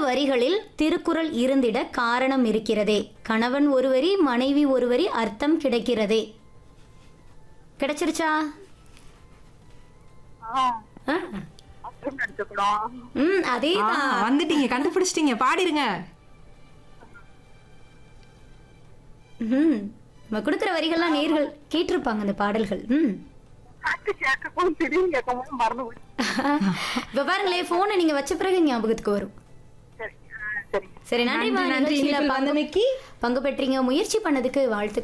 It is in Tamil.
வரிகளில் திருக்குறள் இருந்திட காரணம் இருக்கிறதே கணவன் ஒரு வரி மனைவி ஒரு வரி அர்த்தம் கிடைக்கிறதே கிடைச்சிருச்சா ஆ, ஆ. அப்புறம் எடுத்துக்கணும் ம் ஆ, அதேதான் வந்துட்டீங்க கண்டுபிடிச்சிட்டீங்க பாடிருங்க ம் நம்ம கொடுக்குற வரிகள்லாம் நேர்கள் கேட்டிருப்பாங்க அந்த பாடல்கள் ம் பாட்டு கேட்கவும் தெரியும் கேட்கவும் மறந்து போச்சு இப்போ பாருங்களேன் ஃபோனை நீங்கள் வச்ச பிறகு ஞாபகத்துக்கு வரும் சரி ஆ, சரி சரி நன்றி நன்றி, நன்றி நிகழ்ச்சியில் இனிப்பில் பங்கு வந்தமைக்கு பங்கு பெற்றீங்க முயற்சி பண்ணதுக்கு வாழ்த்துக்கள்